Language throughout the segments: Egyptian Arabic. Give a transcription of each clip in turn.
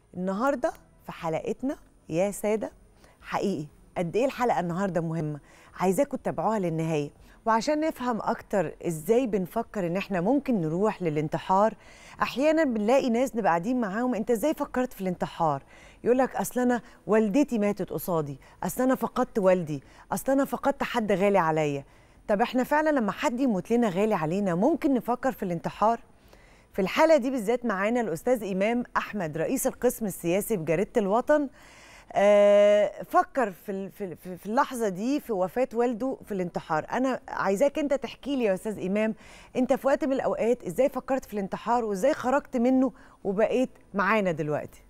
النهارده في حلقتنا يا ساده حقيقي قد ايه الحلقه النهارده مهمه عايزاكم تتابعوها للنهايه وعشان نفهم اكتر ازاي بنفكر ان احنا ممكن نروح للانتحار احيانا بنلاقي ناس نبقى قاعدين معاهم انت ازاي فكرت في الانتحار يقول لك اصل انا والدتي ماتت قصادي اصل انا فقدت والدي اصل انا فقدت حد غالي عليا طب احنا فعلا لما حد يموت لنا غالي علينا ممكن نفكر في الانتحار في الحالة دي بالذات معانا الأستاذ إمام أحمد رئيس القسم السياسي بجريدة الوطن آه، فكر في ال- في في- في اللحظة دي في وفاة والده في الانتحار أنا عايزاك أنت تحكي لي يا أستاذ إمام أنت في وقت من الأوقات إزاي فكرت في الانتحار وإزاي خرجت منه وبقيت معانا دلوقتي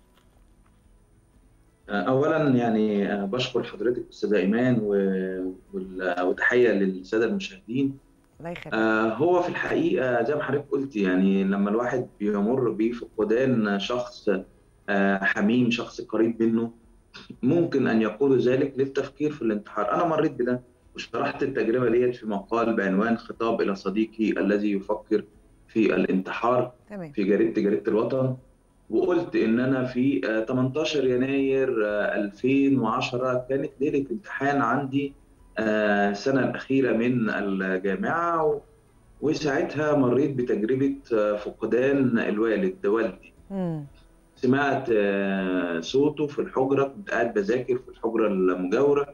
اولا يعني بشكر حضرتك استاذه ايمان و- وال- وتحيه للساده المشاهدين الله يخليك آه، هو في الحقيقه زي ما حضرتك قلت يعني لما الواحد بيمر بفقدان شخص آه، حميم شخص قريب منه ممكن ان يقود ذلك للتفكير في الانتحار انا مريت بده وشرحت التجربه ديت في مقال بعنوان خطاب الى صديقي الذي يفكر في الانتحار تمام في جريدة جريدة الوطن وقلت إن أنا في آه، 18 يناير آه، 2010 كانت ليلة امتحان عندي آه، السنة الأخيرة من الجامعة و- وساعتها مريت بتجربة آه، فقدان الوالد والدي مم. سمعت آه، صوته في الحجرة كنت قاعد بذاكر في الحجرة المجاورة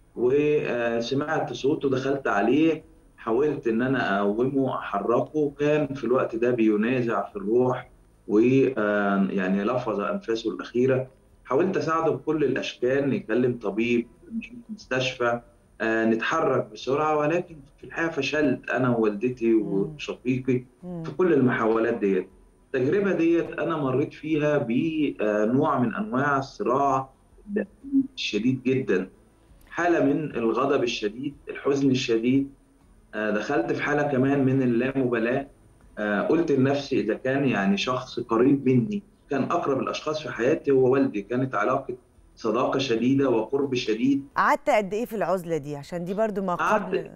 وسمعت صوته دخلت عليه حاولت ان انا اقومه احركه كان في الوقت ده بينازع في الروح ويعني لفظ انفاسه الاخيره حاولت اساعده بكل الاشكال نكلم طبيب نشوف مستشفى آه، نتحرك بسرعه ولكن في الحقيقه فشلت انا ووالدتي وشقيقي مم. في كل المحاولات ديت التجربة ديت أنا مريت فيها بنوع من أنواع الصراع الداخلي الشديد جدا حالة من الغضب الشديد الحزن الشديد آه، دخلت في حالة كمان من اللامبالاة آه، قلت لنفسي إذا كان يعني شخص قريب مني كان أقرب الأشخاص في حياتي هو والدي كانت علاقة صداقة شديدة وقرب شديد قعدت قد إيه في العزلة دي عشان دي برضو ما قعدت- قبل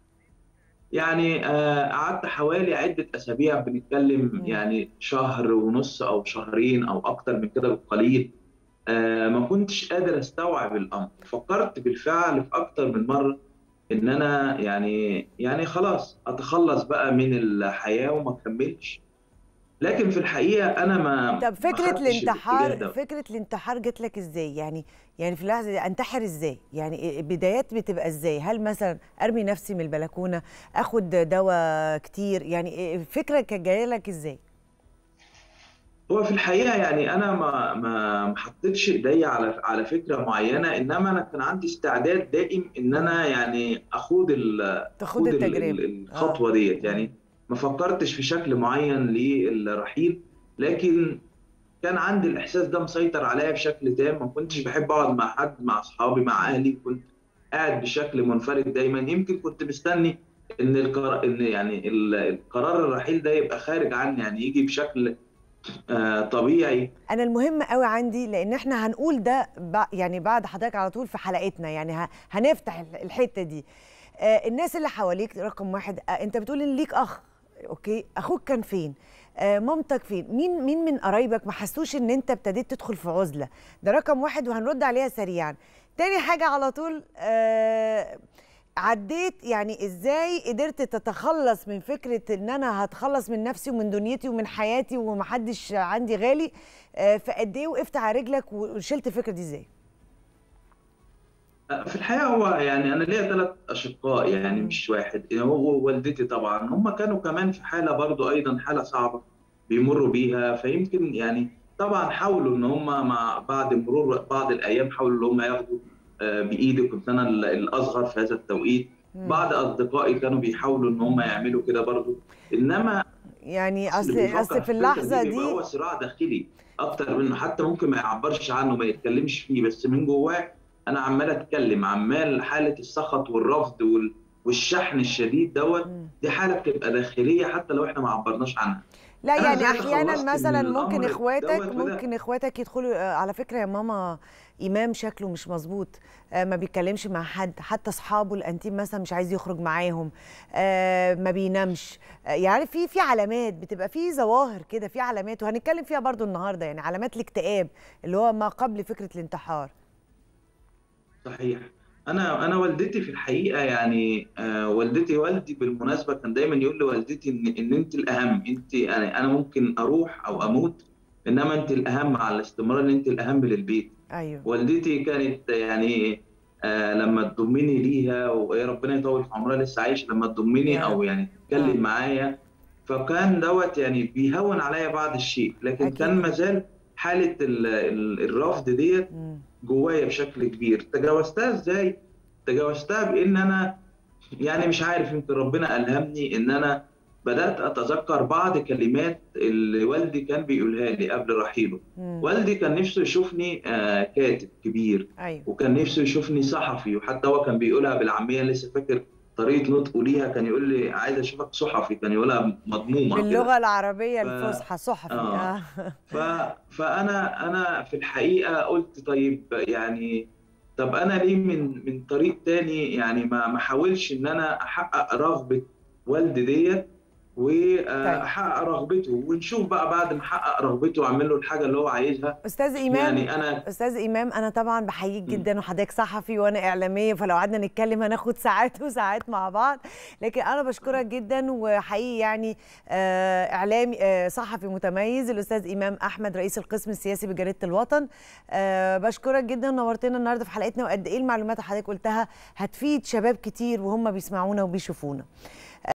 يعني آه، قعدت حوالي عدة أسابيع بنتكلم مم. يعني شهر ونص أو شهرين أو أكتر من كده بقليل آه، ما كنتش قادر أستوعب الأمر فكرت بالفعل في أكتر من مرة إن أنا يعني يعني خلاص أتخلص بقى من الحياة وما أكملش لكن في الحقيقة أنا ما طب ما فكرة خدتش الانتحار الاتجاه ده. فكرة الانتحار جت لك ازاي؟ يعني يعني في اللحظة دي انتحر ازاي؟ يعني بدايات بتبقى ازاي؟ هل مثلا ارمي نفسي من البلكونة، اخد دواء كتير؟ يعني فكرة كانت جاية لك ازاي؟ هو في الحقيقة يعني أنا ما ما ما حطيتش إيديا على على فكرة معينة إنما أنا كان عندي استعداد دائم إن أنا يعني أخوض ال تاخد ال- التجربة ال- الخطوة ديت يعني ما فكرتش في شكل معين للرحيل لكن كان عندي الإحساس ده مسيطر عليا بشكل تام ما كنتش بحب أقعد مع حد مع أصحابي مع أهلي كنت قاعد بشكل منفرد دايما يمكن كنت مستني إن القرار إن يعني ال- القرار الرحيل ده يبقى خارج عني يعني يجي بشكل آه، طبيعي انا المهم قوي عندي لان احنا هنقول ده بع- يعني بعد حضرتك على طول في حلقتنا يعني ه- هنفتح ال- الحتة دي آه الناس اللي حواليك رقم واحد آه انت بتقول ان ليك اخ اوكي اخوك كان فين آه مامتك فين مين مين من قرايبك ما حسوش ان انت ابتديت تدخل في عزله ده رقم واحد وهنرد عليها سريعا تاني حاجه على طول آه عديت يعني ازاي قدرت تتخلص من فكره ان انا هتخلص من نفسي ومن دنيتي ومن حياتي ومحدش عندي غالي آه فقد ايه وقفت على رجلك وشلت الفكره دي ازاي في الحقيقة هو يعني أنا ليا ثلاث أشقاء يعني مم. مش واحد هو ووالدتي طبعا هم كانوا كمان في حالة برضو أيضا حالة صعبة بيمروا بيها فيمكن يعني طبعا حاولوا إن هم مع بعد مرور بعض الأيام حاولوا إن هم ياخدوا آه، بإيدي كنت أنا ال- الأصغر في هذا التوقيت مم. بعض أصدقائي كانوا بيحاولوا إن هم يعملوا كده برضو إنما يعني اللي اصل بيفكر اصل في الفكرة اللحظه بيبقى دي هو صراع داخلي اكتر منه حتى ممكن ما يعبرش عنه ما يتكلمش فيه بس من جواه انا عمال اتكلم عمال حاله السخط والرفض وال... والشحن الشديد دوت مم. دي حاله بتبقى داخليه حتى لو احنا ما عبرناش عنها لا أنا يعني زي احيانا خلصت من مثلا ممكن الأمر اخواتك دوت وده- ممكن اخواتك يدخلوا آه، على فكره يا ماما امام شكله مش مظبوط آه، ما بيتكلمش مع حد حتى اصحابه الانتيم مثلا مش عايز يخرج معاهم آه، ما بينامش آه، يعني في في علامات بتبقى في ظواهر كده في علامات وهنتكلم فيها برضو النهارده يعني علامات الاكتئاب اللي هو ما قبل فكره الانتحار صحيح انا انا والدتي في الحقيقه يعني آه والدتي والدي بالمناسبه كان دايما يقول لوالدتي ان ان انت الاهم انت يعني انا ممكن اروح او اموت انما انت الاهم على الاستمرار ان انت الاهم للبيت ايوه والدتي كانت يعني آه لما تضمني ليها ويا ربنا يطول في عمرها لسه عايشه لما تضمني يا او يعني تتكلم آه. معايا فكان دوت يعني بيهون عليا بعض الشيء لكن أكيد. كان مازال حاله ال- ال- الرفض ديت مم. جوايا بشكل كبير تجاوزتها ازاي تجاوزتها بان انا يعني مش عارف يمكن ربنا الهمني ان انا بدات اتذكر بعض كلمات اللي والدي كان بيقولها لي قبل رحيله مم. والدي كان نفسه يشوفني آه، كاتب كبير ايوه وكان نفسه يشوفني صحفي وحتى هو كان بيقولها بالعاميه لسه فاكر طريقه نطقه ليها كان يقول لي عايز اشوفك صحفي كان يقولها مضمومه كده. باللغه العربيه ف- الفصحى صحفي آه. آه. ف... فانا انا في الحقيقه قلت طيب يعني طب انا ليه من من طريق تاني يعني ما ما احاولش ان انا احقق رغبه والدي ديت واحقق رغبته ونشوف بقى بعد ما احقق رغبته واعمل له الحاجه اللي هو عايزها استاذ ايمان يعني انا استاذ امام انا طبعا بحييك م. جدا وحضرتك صحفي وانا اعلاميه فلو قعدنا نتكلم هناخد ساعات وساعات مع بعض لكن انا بشكرك جدا وحقيقي يعني آه، اعلامي آه، صحفي متميز الاستاذ امام احمد رئيس القسم السياسي بجريده الوطن آه، بشكرك جدا ونورتنا النهارده في حلقتنا وقد ايه المعلومات اللي حضرتك قلتها هتفيد شباب كتير وهم بيسمعونا وبيشوفونا